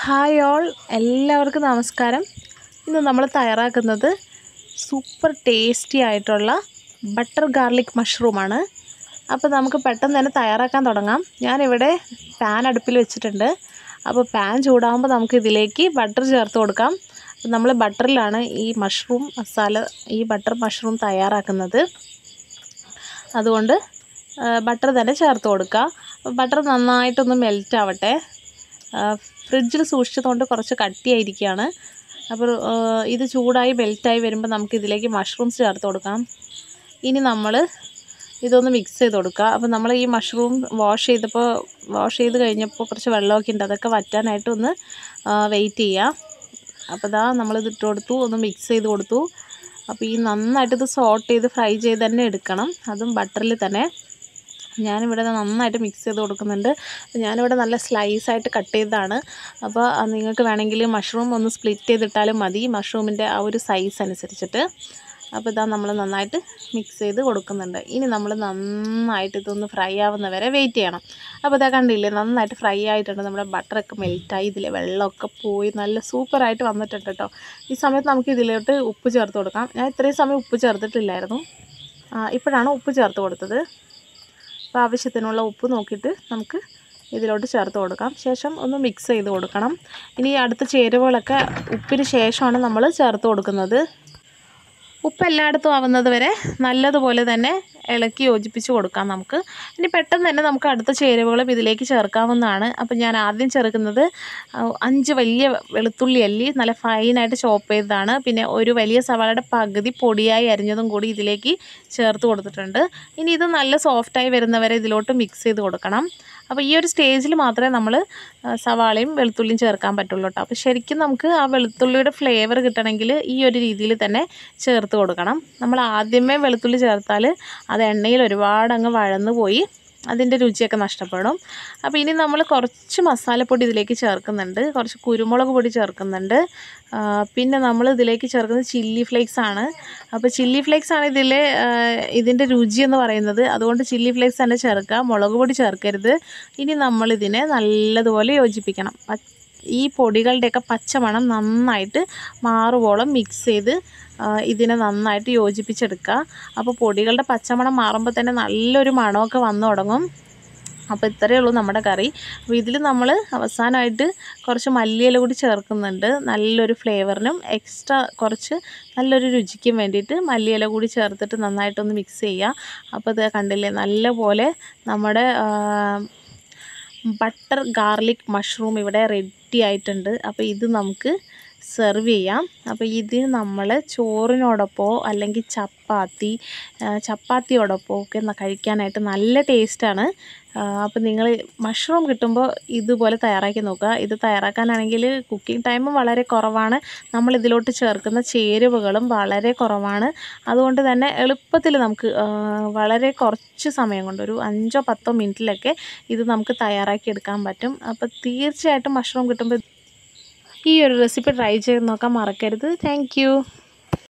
hi all എല്ലാവർക്കും നമസ്കാരം ഇന്ന് നമ്മൾ തയ്യാറാക്കുന്നത് സൂപ്പർ ടേസ്റ്റി ആയിട്ടുള്ള ബട്ടർ ഗാർലിക് മഷ്റൂമാണ് അപ്പോൾ നമുക്ക് പെട്ടെന്ന് തന്നെ തയ്യാറാക്കാൻ തുടങ്ങാം ഞാനിവിടെ പാൻ അടുപ്പിൽ വെച്ചിട്ടുണ്ട് അപ്പോൾ പാൻ ചൂടാകുമ്പോൾ നമുക്ക് ഇതിലേക്ക് ബട്ടർ ചേർത്ത് കൊടുക്കാം അപ്പോൾ നമ്മൾ ബട്ടറിലാണ് ഈ മഷ്റൂം മസാല ഈ ബട്ടർ മഷ്റൂം തയ്യാറാക്കുന്നത് അതുകൊണ്ട് ബട്ടർ തന്നെ ചേർത്ത് കൊടുക്കുക ബട്ടർ നന്നായിട്ടൊന്ന് മെൽറ്റ് ആവട്ടെ ഫ്രിഡ്ജിൽ സൂക്ഷിച്ചതുകൊണ്ട് കുറച്ച് കട്ടിയായിരിക്കുകയാണ് അപ്പോൾ ഇത് ചൂടായി മെൽറ്റായി വരുമ്പോൾ നമുക്ക് ഇതിലേക്ക് മഷ്റൂംസ് ചേർത്ത് കൊടുക്കാം ഇനി നമ്മൾ ഇതൊന്ന് മിക്സ് ചെയ്ത് കൊടുക്കുക അപ്പോൾ നമ്മൾ ഈ മഷ്റൂം വാഷ് ചെയ്തപ്പോൾ വാഷ് ചെയ്ത് കഴിഞ്ഞപ്പോൾ കുറച്ച് വെള്ളമൊക്കെ ഉണ്ട് അതൊക്കെ വറ്റാനായിട്ട് ഒന്ന് വെയിറ്റ് ചെയ്യുക അപ്പോൾ ഇതാ നമ്മളിത് ഇട്ട് കൊടുത്തു ഒന്ന് മിക്സ് ചെയ്ത് കൊടുത്തു അപ്പോൾ ഈ നന്നായിട്ട് ഇത് സോട്ട് ചെയ്ത് ഫ്രൈ ചെയ്ത് തന്നെ എടുക്കണം അതും ബട്ടറിൽ തന്നെ ഞാനിവിടെ നന്നായിട്ട് മിക്സ് ചെയ്ത് കൊടുക്കുന്നുണ്ട് ഞാനിവിടെ നല്ല സ്ലൈസായിട്ട് കട്ട് ചെയ്തതാണ് അപ്പോൾ നിങ്ങൾക്ക് വേണമെങ്കിൽ മഷ്റൂം ഒന്ന് സ്പ്ലിറ്റ് ചെയ്തിട്ടാലും മതി മഷ്റൂമിൻ്റെ ആ ഒരു സൈസ് അനുസരിച്ചിട്ട് അപ്പോൾ ഇതാ നമ്മൾ നന്നായിട്ട് മിക്സ് ചെയ്ത് കൊടുക്കുന്നുണ്ട് ഇനി നമ്മൾ നന്നായിട്ട് ഇതൊന്ന് ഫ്രൈ ആവുന്ന വരെ വെയിറ്റ് ചെയ്യണം അപ്പോൾ ഇതാ കണ്ടില്ലേ നന്നായിട്ട് ഫ്രൈ ആയിട്ടുണ്ട് നമ്മുടെ ബട്ടറൊക്കെ മെൽറ്റായി ഇതിലെ വെള്ളമൊക്കെ പോയി നല്ല സൂപ്പറായിട്ട് വന്നിട്ടുണ്ട് കേട്ടോ ഈ സമയത്ത് നമുക്ക് ഇതിലോട്ട് ഉപ്പ് ചേർത്ത് കൊടുക്കാം ഞാൻ ഇത്രയും സമയം ഉപ്പ് ചേർത്തിട്ടില്ലായിരുന്നു ഇപ്പോഴാണ് ഉപ്പ് ചേർത്ത് കൊടുത്തത് അപ്പോൾ ആവശ്യത്തിനുള്ള ഉപ്പ് നോക്കിയിട്ട് നമുക്ക് ഇതിലോട്ട് ചേർത്ത് കൊടുക്കാം ശേഷം ഒന്ന് മിക്സ് ചെയ്ത് കൊടുക്കണം ഇനി അടുത്ത ചേരുവകളൊക്കെ ഉപ്പിന് ശേഷമാണ് നമ്മൾ ചേർത്ത് കൊടുക്കുന്നത് ഉപ്പ് എല്ലായിടത്തും ആവുന്നത് വരെ നല്ലതുപോലെ തന്നെ ഇളക്കി യോജിപ്പിച്ച് കൊടുക്കാം നമുക്ക് ഇനി പെട്ടെന്ന് തന്നെ നമുക്ക് അടുത്ത ചേരുവകളും ഇതിലേക്ക് ചേർക്കാവുന്നതാണ് അപ്പോൾ ഞാൻ ആദ്യം ചേർക്കുന്നത് അഞ്ച് വലിയ വെളുത്തുള്ളി അല്ലി നല്ല ഫൈനായിട്ട് ചോപ്പ് ചെയ്തതാണ് പിന്നെ ഒരു വലിയ സവാളയുടെ പകുതി പൊടിയായി അരിഞ്ഞതും കൂടി ഇതിലേക്ക് ചേർത്ത് കൊടുത്തിട്ടുണ്ട് ഇനി ഇത് നല്ല സോഫ്റ്റായി വരുന്നവരെ ഇതിലോട്ട് മിക്സ് ചെയ്ത് കൊടുക്കണം അപ്പോൾ ഈ ഒരു സ്റ്റേജിൽ മാത്രമേ നമ്മൾ സവാളയും വെളുത്തുള്ളിയും ചേർക്കാൻ പറ്റുള്ളൂ കേട്ടോ അപ്പോൾ ശരിക്കും നമുക്ക് ആ വെളുത്തുള്ളിയുടെ ഫ്ലേവർ കിട്ടണമെങ്കിൽ ഈ ഒരു രീതിയിൽ തന്നെ ചേർത്ത് കൊടുക്കണം നമ്മൾ ആദ്യമേ വെളുത്തുള്ളി ചേർത്താൽ അത് എണ്ണയിൽ ഒരുപാട് അങ്ങ് വഴന്നു പോയി അതിൻ്റെ രുചിയൊക്കെ നഷ്ടപ്പെടും അപ്പോൾ ഇനി നമ്മൾ കുറച്ച് മസാലപ്പൊടി ഇതിലേക്ക് ചേർക്കുന്നുണ്ട് കുറച്ച് കുരുമുളക് പൊടി ചേർക്കുന്നുണ്ട് പിന്നെ നമ്മൾ ഇതിലേക്ക് ചേർക്കുന്നത് ചില്ലി ഫ്ലേക്സ് ആണ് അപ്പോൾ ചില്ലി ഫ്ലേക്സ് ആണ് ഇതിൽ ഇതിൻ്റെ രുചി എന്ന് പറയുന്നത് അതുകൊണ്ട് ചില്ലി ഫ്ലേക്സ് തന്നെ ചേർക്കുക മുളക് പൊടി ചേർക്കരുത് ഇനി നമ്മളിതിനെ നല്ലതുപോലെ യോജിപ്പിക്കണം ഈ പൊടികളുടെയൊക്കെ പച്ചമണം നന്നായിട്ട് മാറുവോളം മിക്സ് ചെയ്ത് ഇതിനെ നന്നായിട്ട് യോജിപ്പിച്ചെടുക്കുക അപ്പോൾ പൊടികളുടെ പച്ചമണം മാറുമ്പോൾ തന്നെ നല്ലൊരു മണമൊക്കെ വന്നു തുടങ്ങും അപ്പോൾ ഇത്രയേ ഉള്ളൂ നമ്മുടെ കറി അപ്പോൾ ഇതിൽ നമ്മൾ അവസാനമായിട്ട് കുറച്ച് മല്ലിയില കൂടി ചേർക്കുന്നുണ്ട് നല്ലൊരു ഫ്ലേവറിനും എക്സ്ട്രാ കുറച്ച് നല്ലൊരു രുചിക്കും വേണ്ടിയിട്ട് മല്ലിയില കൂടി ചേർത്തിട്ട് നന്നായിട്ടൊന്ന് മിക്സ് ചെയ്യുക അപ്പോൾ ഇത് കണ്ടില്ലേ നല്ല പോലെ നമ്മുടെ ബട്ടർ ഗാർലിക് മഷ്റൂം ഇവിടെ റെഡി ആയിട്ടുണ്ട് അപ്പോൾ ഇത് നമുക്ക് സെർവ് ചെയ്യാം അപ്പോൾ ഇത് നമ്മൾ ചോറിനോടൊപ്പമോ അല്ലെങ്കിൽ ചപ്പാത്തി ചപ്പാത്തിയോടൊപ്പമോ ഒക്കെ കഴിക്കാനായിട്ട് നല്ല ടേസ്റ്റാണ് അപ്പോൾ നിങ്ങൾ മഷ്റൂം കിട്ടുമ്പോൾ ഇതുപോലെ തയ്യാറാക്കി നോക്കുക ഇത് തയ്യാറാക്കാനാണെങ്കിൽ കുക്കിംഗ് ടൈമും വളരെ കുറവാണ് നമ്മൾ ഇതിലോട്ട് ചേർക്കുന്ന ചേരുവകളും വളരെ കുറവാണ് അതുകൊണ്ട് തന്നെ എളുപ്പത്തിൽ നമുക്ക് വളരെ കുറച്ച് സമയം കൊണ്ട് ഒരു അഞ്ചോ പത്തോ മിനിറ്റിലൊക്കെ ഇത് നമുക്ക് തയ്യാറാക്കി എടുക്കാൻ പറ്റും അപ്പോൾ തീർച്ചയായിട്ടും മഷ്റൂം കിട്ടുമ്പോൾ ഈ ഒരു റെസിപ്പി ട്രൈ ചെയ്ത് നോക്കാൻ മറക്കരുത് താങ്ക്